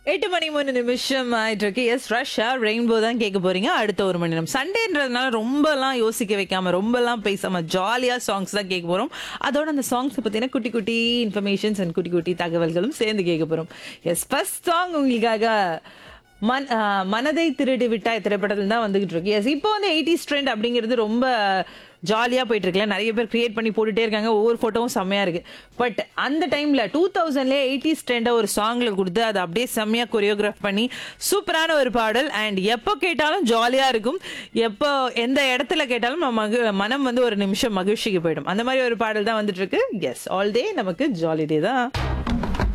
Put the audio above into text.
எட்டு மணி மூணு நிமிஷம் ஆயிட்டு இருக்கு எஸ் ரஷ்ஷா ரெயின்போ தான் கேட்க போறீங்க அடுத்த ஒரு மணி நேரம் சண்டேன்றதுனால ரொம்பலாம் யோசிக்க வைக்காம ரொம்பலாம் பேசாம ஜாலியா சாங்ஸ் தான் கேட்க போறோம் அதோட அந்த சாங்ஸ் பத்தின குட்டி குட்டி இன்ஃபர்மேஷன்ஸ் அண்ட் குட்டி குட்டி தகவல்களும் சேர்ந்து கேட்க போறோம் எஸ் ஃபர்ஸ்ட் சாங் உங்களுக்காக மன் ஆ, மனதை திருடி விட்டாய் திரைப்படத்தில் தான் வந்துகிட்டு இருக்கு எஸ் இப்போ வந்து எயிட்டிஸ் ட்ரெண்ட் அப்படிங்கிறது ரொம்ப ஜாலியாக போயிட்டு இருக்குல்ல நிறைய பேர் கிரியேட் பண்ணி போட்டுட்டே இருக்காங்க ஒவ்வொரு ஃபோட்டோவும் செம்மையா இருக்கு பட் அந்த டைம்ல டூ தௌசண்ட்லேயே எயிட்டிஸ் ட்ரெண்டை ஒரு சாங்ல கொடுத்து அதை அப்படியே செம்மையா கொரியோகிராஃப் பண்ணி சூப்பரான ஒரு பாடல் அண்ட் எப்போ கேட்டாலும் ஜாலியா இருக்கும் எப்போ எந்த இடத்துல கேட்டாலும் நம்ம மகு- மனம் வந்து ஒரு நிமிஷம் மகிழ்ச்சிக்கு போயிடும் அந்த மாதிரி ஒரு பாடல் தான் வந்துட்டு இருக்கு எஸ் ஆல் டே நமக்கு ஜாலி டே தான்